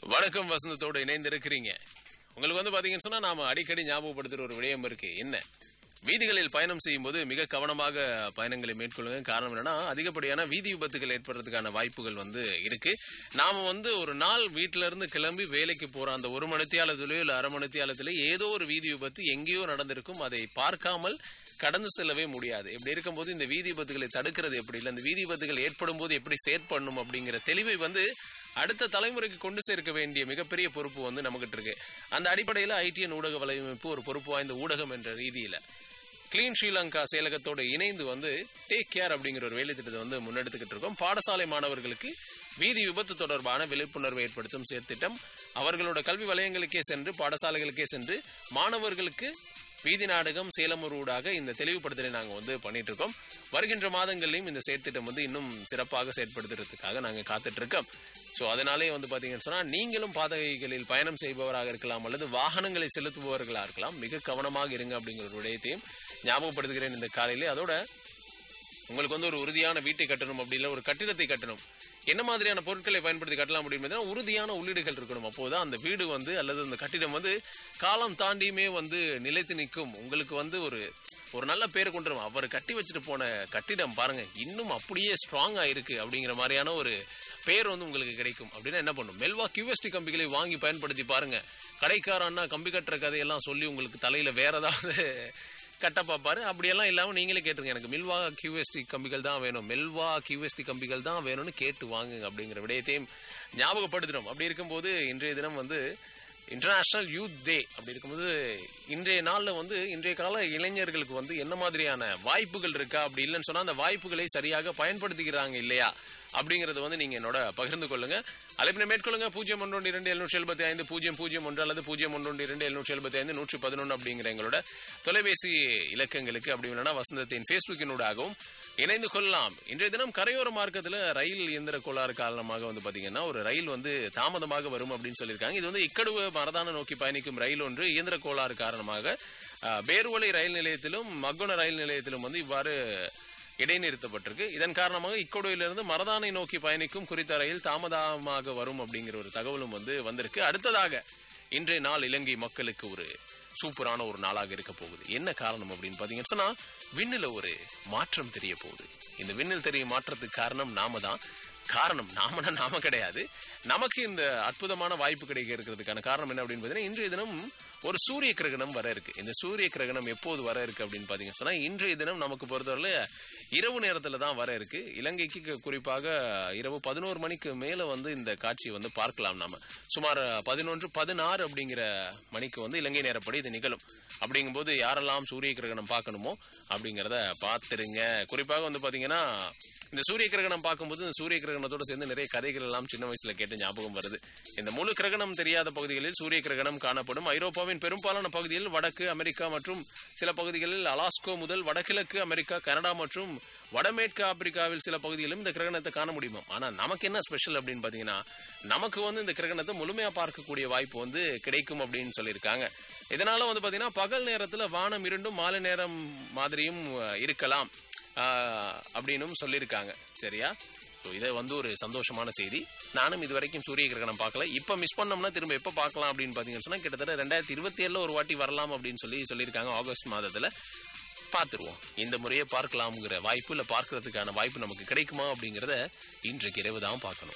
வணக்கம் வசந்தத்தோடு இணைந்து இருக்கிறீங்க உங்களுக்கு வந்து பாத்தீங்கன்னு சொன்னா நாம அடிக்கடி ஞாபகப்படுத்துற ஒரு விடயம் இருக்கு என்ன வீதிகளில் பயணம் செய்யும் போது மிக கவனமாக பயணங்களை மேற்கொள்ளுங்க காரணம் என்னன்னா அதிகப்படியான வீதி விபத்துகள் ஏற்படுறதுக்கான வாய்ப்புகள் வந்து இருக்கு நாம வந்து ஒரு நாள் வீட்டில இருந்து கிளம்பி வேலைக்கு போற அந்த ஒரு மணித்தியாலத்திலேயோ இல்ல அரை மணித்தியாலத்திலேயோ ஏதோ ஒரு வீதி விபத்து எங்கேயோ நடந்திருக்கும் அதை பார்க்காமல் கடந்து செல்லவே முடியாது இப்படி இருக்கும்போது இந்த வீதி விபத்துகளை தடுக்கிறது எப்படி இல்லை இந்த வீதி விபத்துகள் ஏற்படும் போது எப்படி செயற்படணும் அப்படிங்கிற தெளிவை வந்து அடுத்த தலைமுறைக்கு கொண்டு சேர்க்க வேண்டிய மிகப்பெரிய பொறுப்பு வந்து நமக்கிட்ட இருக்கு அந்த அடிப்படையில் ஐடிஎன் ஊடக வலையமைப்பு ஒரு பொறுப்பு வாய்ந்த ஊடகம் என்ற ரீதியில கிளீன் ஸ்ரீலங்கா செயலகத்தோடு இணைந்து வந்து டேக் கேர் அப்படிங்கிற ஒரு வேலை திட்டத்தை வந்து முன்னெடுத்துக்கிட்டு இருக்கோம் பாடசாலை மாணவர்களுக்கு வீதி விபத்து தொடர்பான விழிப்புணர்வை ஏற்படுத்தும் செயற்திட்டம் அவர்களோட கல்வி வலயங்களுக்கே சென்று பாடசாலைகளுக்கே சென்று மாணவர்களுக்கு வீதி நாடகம் சேலமூர் ஊடாக இந்த தெளிவுபடுத்தலை நாங்கள் வந்து பண்ணிட்டு இருக்கோம் வருகின்ற மாதங்கள்லையும் இந்த செயற்திட்டம் வந்து இன்னும் சிறப்பாக செயற்படுத்துறதுக்காக நாங்கள் காத்துட்டு இருக்கோம் ஸோ அதனாலே வந்து பார்த்தீங்கன்னு சொன்னால் நீங்களும் பாதைகளில் பயணம் செய்பவராக இருக்கலாம் அல்லது வாகனங்களை செலுத்துபவர்களாக இருக்கலாம் மிக கவனமாக இருங்க அப்படிங்கிற ஒரு விடயத்தையும் ஞாபகப்படுத்துகிறேன் இந்த காலையிலே அதோட உங்களுக்கு வந்து ஒரு உறுதியான வீட்டை கட்டணும் அப்படி இல்லை ஒரு கட்டிடத்தை கட்டணும் என்ன மாதிரியான பொருட்களை பயன்படுத்தி கட்டலாம் அப்படின்னு பார்த்தீங்கன்னா உறுதியான உள்ளீடுகள் இருக்கணும் அப்போதான் அந்த வீடு வந்து அல்லது அந்த கட்டிடம் வந்து காலம் தாண்டியுமே வந்து நிலைத்து நிற்கும் உங்களுக்கு வந்து ஒரு ஒரு நல்ல பேர் கொண்டு வரும் அவர் கட்டி வச்சுட்டு போன கட்டிடம் பாருங்க இன்னும் அப்படியே ஸ்ட்ராங்கா இருக்கு அப்படிங்கிற மாதிரியான ஒரு பேர் வந்து உங்களுக்கு கிடைக்கும் அப்படின்னா என்ன பண்ணும் மெல்வா கியூஎஸ்டி கம்பிகளை வாங்கி பயன்படுத்தி பாருங்க கடைக்காரன்னா கம்பி கட்டுற கதையெல்லாம் சொல்லி உங்களுக்கு தலையில வேற ஏதாவது கட்ட பார்ப்பாரு அப்படியெல்லாம் இல்லாமல் நீங்களே கேட்டுருங்க எனக்கு மில்வா கியூஎஸ்டி கம்பிகள் தான் வேணும் மெல்வா கியூஎஸ்டி கம்பிகள் தான் வேணும்னு கேட்டு வாங்குங்க அப்படிங்கிற விடயத்தையும் ஞாபகப்படுத்துகிறோம் அப்படி இருக்கும்போது இன்றைய தினம் வந்து இன்டர்நேஷ்னல் யூத் டே அப்படி இருக்கும்போது இன்றைய நாளில் வந்து இன்றைய கால இளைஞர்களுக்கு வந்து என்ன மாதிரியான வாய்ப்புகள் இருக்கா அப்படி இல்லைன்னு சொன்னால் அந்த வாய்ப்புகளை சரியாக பயன்படுத்திக்கிறாங்க இல்லையா அப்படிங்கறத வந்து நீங்க என்னோட பகிர்ந்து கொள்ளுங்க அழைப்பினை மேற்கொள்ளுங்க பூஜ்ஜியம் ஒன்று இரண்டு எழுநூற்றி எழுபத்தி ஐந்து பூஜ்ஜியம் பூஜ்ஜியம் ஒன்று அல்லது பூஜ்ஜியம் ஒன்று இரண்டு எழுநூற்றி எழுபத்தி ஐந்து நூற்றி பதினொன்று அப்படிங்கிற எங்களோட தொலைபேசி இலக்கங்களுக்கு அப்படி இல்லைன்னா வசந்தத்தின் ஃபேஸ்புக்கினூடாகவும் இணைந்து கொள்ளலாம் இன்றைய தினம் கரையோர மார்க்கத்தில் ரயில் இயந்திர கோளாறு காரணமாக வந்து பார்த்தீங்கன்னா ஒரு ரயில் வந்து தாமதமாக வரும் அப்படின்னு சொல்லியிருக்காங்க இது வந்து இக்கடுவ மரதான நோக்கி பயணிக்கும் ரயில் ஒன்று இயந்திர கோளாறு காரணமாக அஹ், பேருவளை ரயில் நிலையத்திலும் மக்குன ரயில் நிலையத்திலும் வந்து இவ்வாறு இடைநிறுத்தப்பட்டிருக்கு இதன் காரணமாக இக்கொடுவிலிருந்து மரதானை நோக்கி பயணிக்கும் குறித்த ரயில் தாமதமாக வரும் அப்படிங்கிற ஒரு தகவலும் வந்து வந்திருக்கு அடுத்ததாக இன்றைய நாள் இலங்கை மக்களுக்கு ஒரு சூப்பரான ஒரு நாளாக இருக்க போகுது என்ன காரணம் அப்படின்னு பார்த்தீங்கன்னு சொன்னா விண்ணில் ஒரு மாற்றம் தெரிய போகுது இந்த விண்ணில் தெரிய மாற்றத்துக்கு காரணம் நாம தான் காரணம் நாமனா நாம கிடையாது நமக்கு இந்த அற்புதமான வாய்ப்பு கிடைக்க இருக்கிறதுக்கான காரணம் என்ன அப்படின்னு பார்த்தீங்கன்னா இன்றைய தினம் ஒரு சூரிய கிரகணம் வர இருக்கு இந்த சூரிய கிரகணம் எப்போது வர இருக்கு அப்படின்னு பார்த்தீங்கன்னா சொன்னா இன்றைய தினம் நமக்கு பொறுத்தவரையில இரவு நேரத்துல தான் வர இருக்கு இலங்கைக்கு கு- குறிப்பாக இரவு பதினோரு மணிக்கு மேல வந்து இந்த காட்சியை வந்து பார்க்கலாம் நாம சுமார் பதினொன்று பதினாறு அப்படிங்கிற மணிக்கு வந்து இலங்கை நேரப்படி இது நிகழும் அப்படிங்கும்போது யாரெல்லாம் சூரிய கிரகணம் பார்க்கணுமோ அப்படிங்கிறத பார்த்துருங்க குறிப்பாக வந்து பாத்தீங்கன்னா இந்த சூரிய கிரகணம் பார்க்கும்போது இந்த சூரிய கிரகணத்தோட சேர்ந்து நிறைய கதைகள் எல்லாம் சின்ன வயசுல கேட்டு ஞாபகம் வருது இந்த முழு கிரகணம் தெரியாத பகுதிகளில் சூரிய கிரகணம் காணப்படும் ஐரோப்பாவின் பெரும்பாலான பகுதியில் வடக்கு அமெரிக்கா மற்றும் சில பகுதிகளில் அலாஸ்கோ முதல் வடகிழக்கு அமெரிக்கா கனடா மற்றும் வடமேற்கு ஆப்பிரிக்காவில் சில பகுதிகளிலும் இந்த கிரகணத்தை காண முடியுமா ஆனா நமக்கு என்ன ஸ்பெஷல் அப்படின்னு பாத்தீங்கன்னா நமக்கு வந்து இந்த கிரகணத்தை முழுமையா பார்க்கக்கூடிய வாய்ப்பு வந்து கிடைக்கும் அப்படின்னு சொல்லியிருக்காங்க இதனால வந்து பாத்தீங்கன்னா பகல் நேரத்துல வானம் இருண்டும் மாலை நேரம் மாதிரியும் அஹ், இருக்கலாம் ஆஹ் அப்படின்னும் சொல்லியிருக்காங்க சரியா ஸோ இதை வந்து ஒரு சந்தோஷமான செய்தி நானும் இது வரைக்கும் சூரிய கிரகணம் பார்க்கல இப்போ மிஸ் பண்ணோம்னா திரும்ப எப்போ பார்க்கலாம் அப்படின்னு பார்த்தீங்கன்னு சொன்னால் கிட்டத்தட்ட ரெண்டாயிரத்தி இருபத்தி ஏழில் ஒரு வாட்டி வரலாம் அப்படின்னு சொல்லி சொல்லியிருக்காங்க ஆகஸ்ட் மாதத்தில் பார்த்துருவோம் இந்த முறையை பார்க்கலாம்ங்கிற வாய்ப்பு இல்லை பார்க்கறதுக்கான வாய்ப்பு நமக்கு கிடைக்குமா அப்படிங்கிறத இன்றைக்கு இரவு தான் பார்க்கணும்